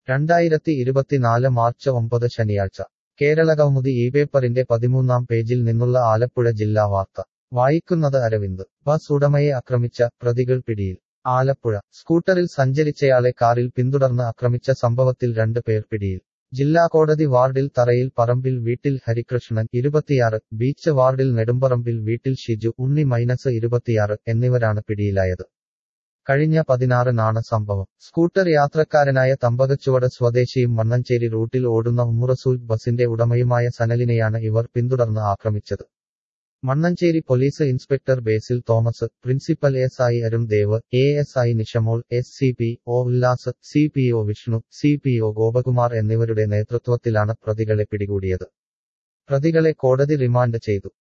രണ്ടായിരത്തി ഇരുപത്തിനാല് മാർച്ച് ഒമ്പത് ശനിയാഴ്ച കേരളകൗമുദി ഈ പേപ്പറിന്റെ പതിമൂന്നാം പേജിൽ നിന്നുള്ള ആലപ്പുഴ ജില്ലാ വാർത്ത വായിക്കുന്നത് അരവിന്ദ് ബസ് ഉടമയെ ആക്രമിച്ച പ്രതികൾ പിടിയിൽ ആലപ്പുഴ സ്കൂട്ടറിൽ സഞ്ചരിച്ചയാളെ കാറിൽ പിന്തുടർന്ന് ആക്രമിച്ച സംഭവത്തിൽ രണ്ട് പേർ പിടിയിൽ ജില്ലാ കോടതി വാർഡിൽ തറയിൽ പറമ്പിൽ വീട്ടിൽ ഹരികൃഷ്ണൻ ഇരുപത്തിയാറ് ബീച്ച് വാർഡിൽ നെടുമ്പറമ്പിൽ വീട്ടിൽ ഷിജു ഉണ്ണി മൈനസ് ഇരുപത്തിയാറ് എന്നിവരാണ് പിടിയിലായത് കഴിഞ്ഞ പതിനാറിനാണ് സംഭവം സ്കൂട്ടർ യാത്രക്കാരനായ തമ്പകച്ചുവട് സ്വദേശിയും മണ്ണഞ്ചേരി റൂട്ടിൽ ഓടുന്ന ഉമ്മുറസൂൽ ബസിന്റെ ഉടമയുമായ സനലിനെയാണ് ഇവർ പിന്തുടർന്ന് ആക്രമിച്ചത് Mannancherry police inspector Basil Thomas principal S I Arun Dev A S I Nishamol S C P O Ullas C P O Vishnu C P O Gopakumar എന്നിവരുടെ നേതൃത്വത്തിലാണ് പ്രതികളെ പിടികൂടിയത് പ്രതികളെ കോടതി റിമാൻഡ് ചെയ്തു